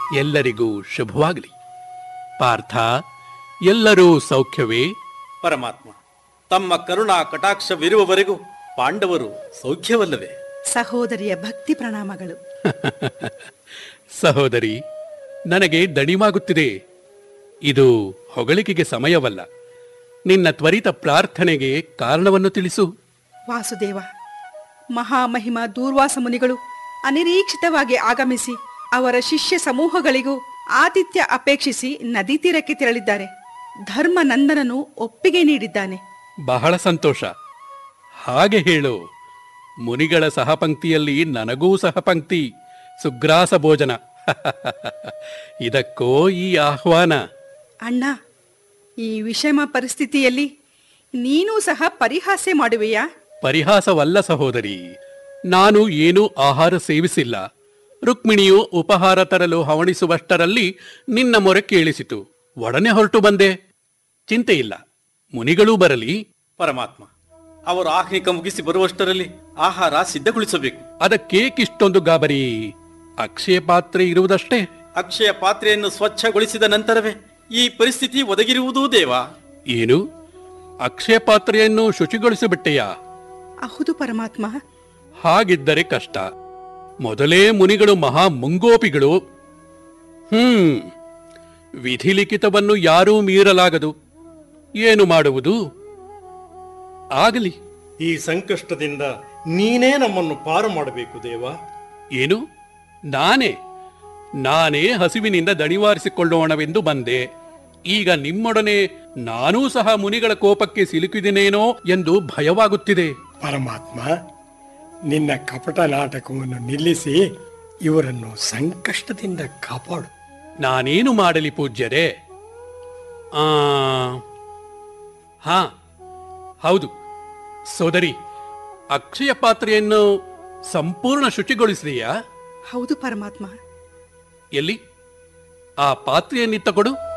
ಎಲ್ಲರಿಗೂ ಶುಭವಾಗಲಿ ಪಾರ್ಥ ಎಲ್ಲರೂ ಸೌಖ್ಯವೇ ಪರಮಾತ್ಮ ತಮ್ಮ ಕರುಣಾ ಕಟಾಕ್ಷವಿರುವವರೆಗೂ ಪಾಂಡವರು ಸೌಖ್ಯವಲ್ಲವೇ ಸಹೋದರಿಯ ಭಕ್ತಿ ಪ್ರಣಾಮಗಳು ಸಹೋದರಿ ನನಗೆ ದಣಿವಾಗುತ್ತಿದೆ ಇದು ಹೊಗಳಿಕೆಗೆ ಸಮಯವಲ್ಲ ನಿನ್ನ ತ್ವರಿತ ಪ್ರಾರ್ಥನೆಗೆ ಕಾರಣವನ್ನು ತಿಳಿಸು ವಾಸುದೇವ ಮಹಾಮಹಿಮ ದೂರ್ವಾಸ ಮುನಿಗಳು ಅನಿರೀಕ್ಷಿತವಾಗಿ ಆಗಮಿಸಿ ಅವರ ಶಿಷ್ಯ ಸಮೂಹಗಳಿಗೂ ಆತಿಥ್ಯ ಅಪೇಕ್ಷಿಸಿ ನದಿ ತೀರಕ್ಕೆ ತೆರಳಿದ್ದಾರೆ ಧರ್ಮ ನಂದನನು ಒಪ್ಪಿಗೆ ನೀಡಿದ್ದಾನೆ ಬಹಳ ಸಂತೋಷ ಹಾಗೆ ಹೇಳು ಮುನಿಗಳ ಸಹಪಂಕ್ತಿಯಲ್ಲಿ ನನಗೂ ಸಹಪಂಕ್ತಿ ಸುಗ್ರಾಸ ಭೋಜನ ಇದಕ್ಕೋ ಈ ಆಹ್ವಾನ ಅಣ್ಣ ಈ ವಿಷಮ ಪರಿಸ್ಥಿತಿಯಲ್ಲಿ ನೀನೂ ಸಹ ಪರಿಹಾಸ್ಯ ಮಾಡುವೆಯಾ ಪರಿಹಾಸವಲ್ಲ ಸಹೋದರಿ ನಾನು ಏನೂ ಆಹಾರ ಸೇವಿಸಿಲ್ಲ ರುಕ್ಮಿಣಿಯು ಉಪಹಾರ ತರಲು ಹವಣಿಸುವಷ್ಟರಲ್ಲಿ ನಿನ್ನ ಮೊರೆ ಕೇಳಿಸಿತು ಒಡನೆ ಹೊರಟು ಬಂದೆ ಚಿಂತೆ ಇಲ್ಲ ಮುನಿಗಳೂ ಬರಲಿ ಪರಮಾತ್ಮ ಅವರು ಆಹ್ನಿಕ ಮುಗಿಸಿ ಬರುವಷ್ಟರಲ್ಲಿ ಆಹಾರ ಸಿದ್ಧಗೊಳಿಸಬೇಕು ಅದಕ್ಕೇಕಿಷ್ಟೊಂದು ಗಾಬರಿ ಅಕ್ಷಯ ಪಾತ್ರೆ ಇರುವುದಷ್ಟೇ ಅಕ್ಷಯ ಪಾತ್ರೆಯನ್ನು ಸ್ವಚ್ಛಗೊಳಿಸಿದ ನಂತರವೇ ಈ ಪರಿಸ್ಥಿತಿ ಒದಗಿರುವುದೂ ದೇವ ಏನು ಅಕ್ಷಯ ಪಾತ್ರೆಯನ್ನು ಶುಚಿಗೊಳಿಸಿಬಿಟ್ಟೆಯಾ ಹೌದು ಪರಮಾತ್ಮ ಹಾಗಿದ್ದರೆ ಕಷ್ಟ ಮೊದಲೇ ಮುನಿಗಳು ಮಹಾ ಮುಂಗೋಪಿಗಳು ಹ್ಮ್ ವಿಧಿಲಿಖಿತವನ್ನು ಯಾರೂ ಮೀರಲಾಗದು ಏನು ಮಾಡುವುದು ಆಗಲಿ ಈ ಸಂಕಷ್ಟದಿಂದ ನೀನೇ ನಮ್ಮನ್ನು ಪಾರು ಮಾಡಬೇಕು ದೇವ ಏನು ನಾನೇ ನಾನೇ ಹಸಿವಿನಿಂದ ದಣಿವಾರಿಸಿಕೊಳ್ಳೋಣವೆಂದು ಬಂದೆ ಈಗ ನಿಮ್ಮೊಡನೆ ನಾನೂ ಸಹ ಮುನಿಗಳ ಕೋಪಕ್ಕೆ ಸಿಲುಕಿದಿನೇನೋ ಎಂದು ಭಯವಾಗುತ್ತಿದೆ ಪರಮಾತ್ಮ ನಿನ್ನ ಕಪಟ ನಾಟಕವನ್ನು ನಿಲ್ಲಿಸಿ ಇವರನ್ನು ಸಂಕಷ್ಟದಿಂದ ಕಾಪಾಡು ನಾನೇನು ಮಾಡಲಿ ಪೂಜ್ಯರೇ ಆ ಹಾ ಹೌದು ಸೋದರಿ ಅಕ್ಷಯ ಪಾತ್ರೆಯನ್ನು ಸಂಪೂರ್ಣ ಶುಚಿಗೊಳಿಸಿದೆಯಾ ಹೌದು ಪರಮಾತ್ಮ ಎಲ್ಲಿ ಆ ಪಾತ್ರೆಯನ್ನಿತ್ತ ಕೊಡು